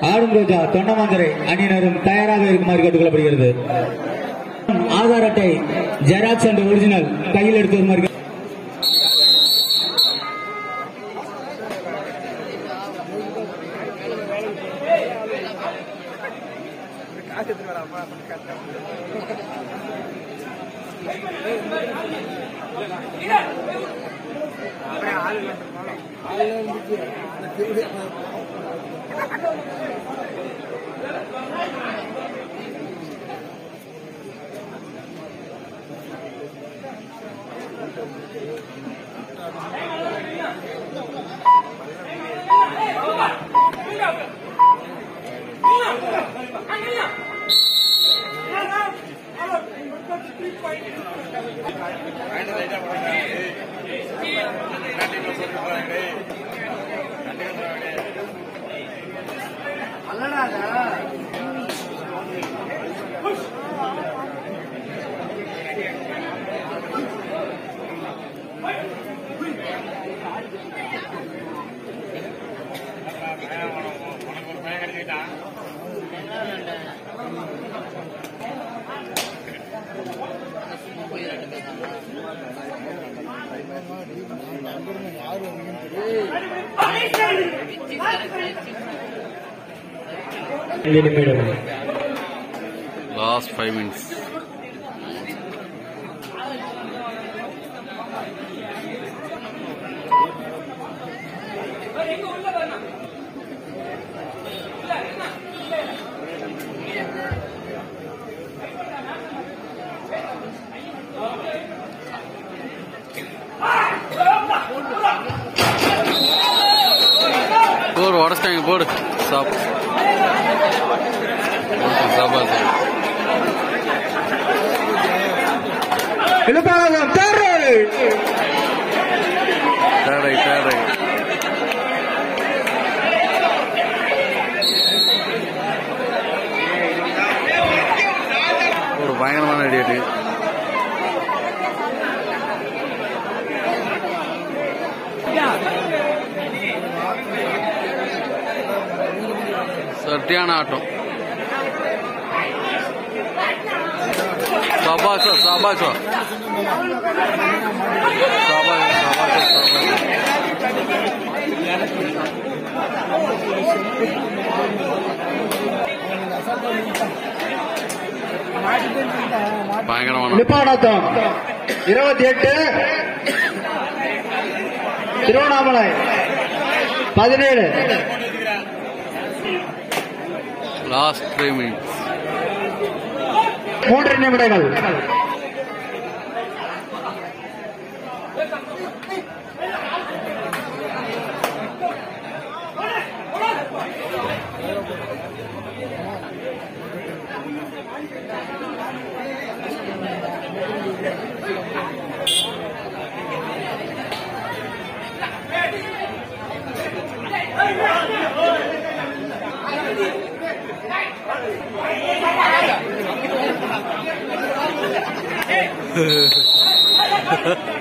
ஆடும் ரோஜா தொண்டமாந்தரை அணியினரும் தயாராக இருக்குமாறு கேட்டுக்கொள்ளப்படுகிறது ஆதார் அட்டை ஜெராக்ஸ் அண்ட் ஒரிஜினல் கையில் எடுத்து வருமாறு கேட்டு- லாஸ்ட் ஃபைவ் மினிட்ஸ் போடு உடச்சிட்டாங்க போடு சாப் சாப்பாடு இழுப்பாளம் தேர்வு தேடை தேடை ஒரு பயங்கரமான அடியாட்டு சட்டியான ஆட்டம் சபாஷ் சபாஷ் சபாஷ் சபாஷ் சபாஷ் பயங்கரமான நிப்பாடத்தம் இருபத்தி எட்டு திருவண்ணாமலை பதினேழு லாஸ்ட் த்ரீ மினிட்ஸ் மூன்று நிமிடங்கள் Ha